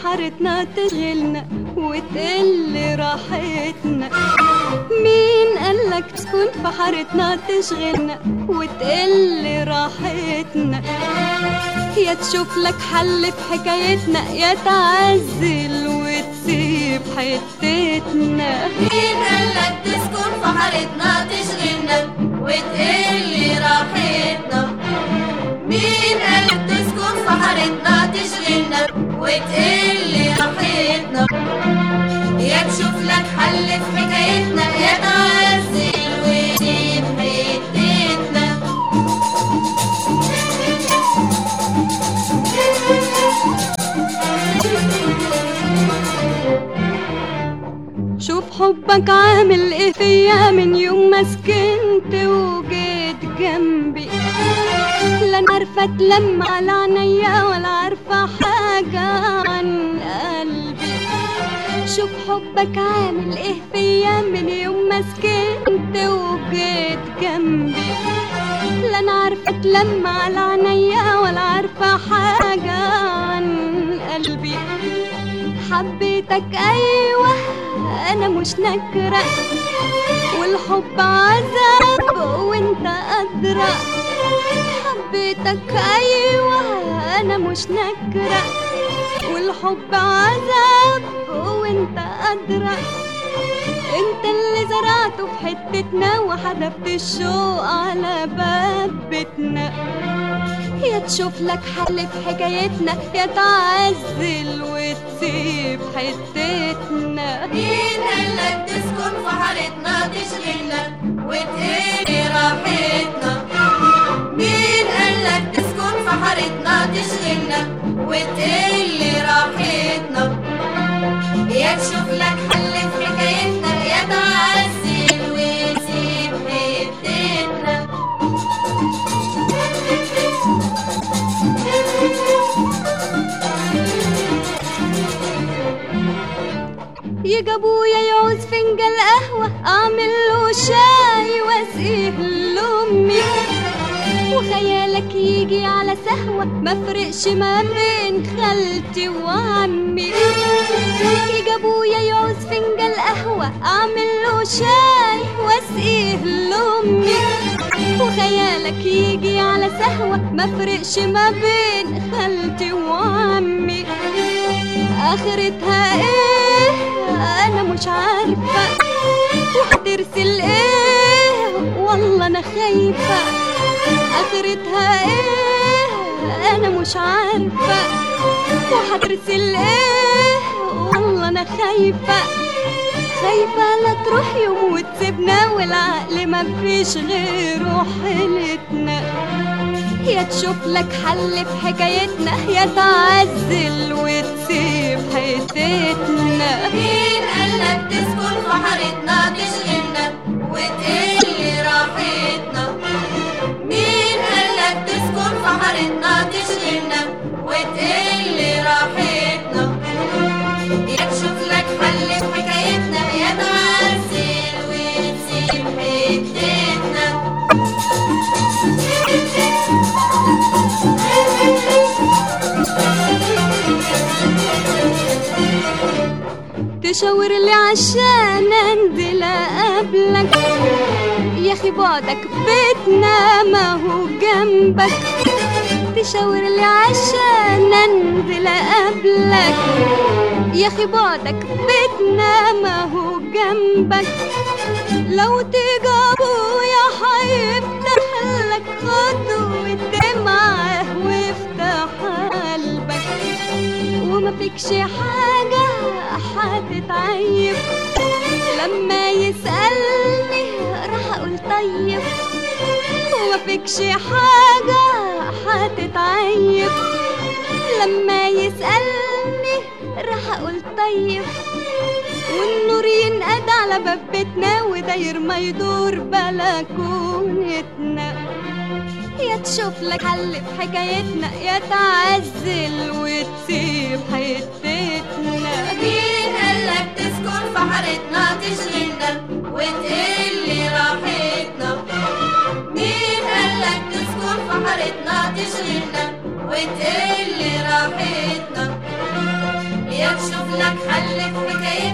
حارتنا تشغلنا وتقل راحتنا مين قالك تكون في حارتنا تشغلنا وتقل راحتنا يا تشوف لك حل في حكايتنا يا تعزل وتسيب حتتنا مين قالك تسكن في حارتنا تشغلنا وتقل راحتنا مين قالك تسكن في حارتنا تشغلنا وتقل راحتنا يا تشوف لك حل في حكايتنا يا تعزل وتسيب حتتنا شوف حبك عامل ايه فيا من يوم ما سكنت وجيت جنبي لا انا عارفه اتلم على عينيا ولا عارفه حاجه عن قلبي شوف حبك عامل ايه فيا من يوم ما سكنت وجيت جنبي لا انا عارفه اتلم على عينيا ولا عارفه حاجه عن قلبي حبيتك ايوه انا مش نكره والحب عذاب وانت ادرى حبيتك ايوه انا مش نكره والحب عذاب وانت ادرى انت اللي زرعته في حتتنا وحدفت الشوق على باب بيتنا يا تشوف لك حل في حكايتنا يا تعزل وتسيب حتتنا مين قالك تسكن في حارتنا تشغلنا وتقل راحتنا مين قالك تسكن في حارتنا تشغلنا وتقل راحتنا يا تشوف لك حل في حكايتنا يا تعزل وتسيب حتتنا يجي ابويا يعوز فنجان قهوة اعمل له شاي واسقيه لامي وخيالك يجي على سهوة ما فرقش ما بين خالتي وعمي يجي ابويا يعوز فنجان قهوة اعمل له شاي واسقيه لامي وخيالك يجي على سهوة ما فرقش ما بين خالتي وعمي اخرتها ايه انا مش عارفة وهترسل ايه والله انا خايفة اخرتها ايه انا مش عارفة وهترسل ايه والله انا خايفة خايفة لا تروح يوم وتسيبنا والعقل ما فيش غيره حيلتنا يا تشوف لك حل في حكايتنا يا تعزل وتسيب حياتنا مين قالك تسكن في حارتنا تشغلنا وتقل راحتنا مين قالك تسكن في حارتنا تشغلنا وتقل راحتنا يا تشوف لك حل في حكايتنا يا تعزل وتسيب حتتنا تشاور لي عشان انزل اقابلك يا اخي بعدك بيتنا ما هو جنبك تشاور لي عشان انزل اقابلك يا اخي بعدك بيتنا ما هو جنبك لو تيجي ابويا هيفتح لك خطوة دمعة وافتح قلبك وما فيكش حاجة هتتعيب لما يسألني راح أقول طيب وما فيكش حاجة هتتعيب لما يسألني راح أقول طيب والنور ينقد على باب بيتنا وداير ما يدور بلكونتنا يا تشوف لك حل في حكايتنا يا تعزل وتسيب حتتنا مين قالك تسكن في حارتنا تشغلنا وتقل راحتنا مين قالك تسكن في حارتنا تشغلنا وتقل راحتنا يا تشوف لك حل في حكايتنا